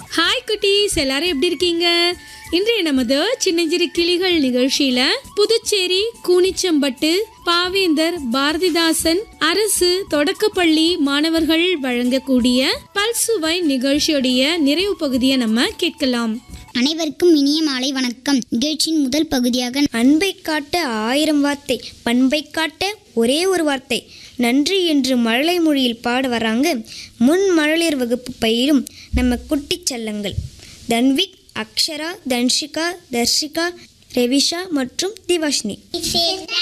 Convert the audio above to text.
hi குட்டீஸ் எல்லாரும் எப்படி இருக்கீங்க இன்றைய நமது சின்னஞ்சிறு கிளிகள் நிகழ்ச்சியில புதுச்சேரி கூனிச்சம்பட்டு பாவேந்தர் பாரதிதாசன் அரசு தொடக்கப்பள்ளி மாணவர்கள் வழங்கக்கூடிய பல்சுவை நிகழ்ச்சியுடைய நிறைவு பகுதியை நம்ம கேட்கலாம் அனைவருக்கும் இனிய மாலை வணக்கம் நிகழ்ச்சியின் முதல் பகுதியாக அன்பை காட்ட ஆயிரம் வார்த்தை பண்பை காட்ட ஒரே ஒரு வார்த்தை நன்றி என்று மழலை மொழியில் பாட வராங்க முன் மழலையர் வகுப்பு பயிலும் நம்ம குட்டிச் செல்லங்கள் தன்விக் அக்ஷரா தன்ஷிகா தர்ஷிகா ரெவிஷா மற்றும் திவாஷினி